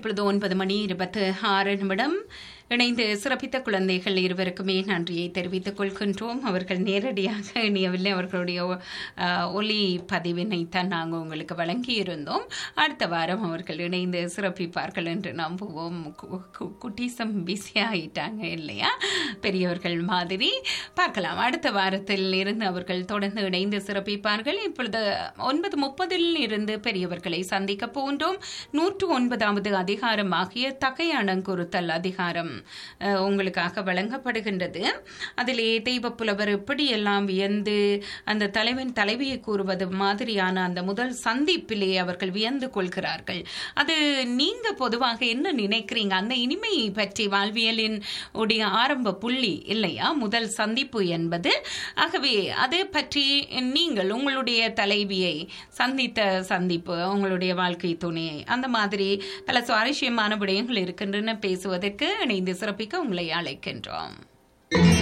இப்பொழுது ஒன்பது மணி இருபத்து ஆறு நிமிடம் இணைந்து சிறப்பித்த குழந்தைகள் இருவருக்குமே நன்றியை தெரிவித்துக் கொள்கின்றோம் அவர்கள் நேரடியாக இணையவில்லை அவர்களுடைய அஹ், ஒலி பதிவினைத்தான் நாங்கள் உங்களுக்கு வழங்கியிருந்தோம் அடுத்த வாரம் அவர்கள் இணைந்து சிறப்பிப்பார்கள் என்று நம்புவோம் கு- கு- குட்டீசம் பிஸி ஆயிட்டாங்க இல்லையா பெரியவர்கள் மாதிரி பார்க்கலாம் அடுத்த வாரத்தில் இருந்து அவர்கள் தொடர்ந்து இணைந்து சிறப்பிப்பார்கள் இப்பொழுது ஒன்பது முப்பதில் இருந்து பெரியவர்களை சந்திக்க போன்றோம் நூற்று ஒன்பதாவது அதிகாரம் ஆகிய தகையணங்குறுத்தல் அதிகாரம் அஹ், உங்களுக்காக வழங்கப்படுகின்றது அதிலே தெய்வ புலவர் எப்படியெல்லாம் வியந்து அந்த தலைவன் தலைவியை கூறுவது மாதிரியான அந்த முதல் சந்திப்பிலே அவர்கள் வியந்து கொள்கிறார்கள் அது நீங்க பொதுவாக என்ன நினைக்கிறீங்க அந்த இனிமை பற்றி வாழ்வியலின் உடைய ஆரம்ப புள்ளி இல்லையா முதல் சந்திப்பு என்பது ஆகவே அது பற்றி நீங்கள் உங்களுடைய தலைவியை சந்தித்த சந்திப்பு உங்களுடைய வாழ்க்கை துணையை அந்த மாதிரி பல சுவாரஸ்யமான விடயங்கள் இருக்கின்றன பேசுவதற்கு இணைந்து சிறப்பிக்க உங்களை அழைக்கின்றோம்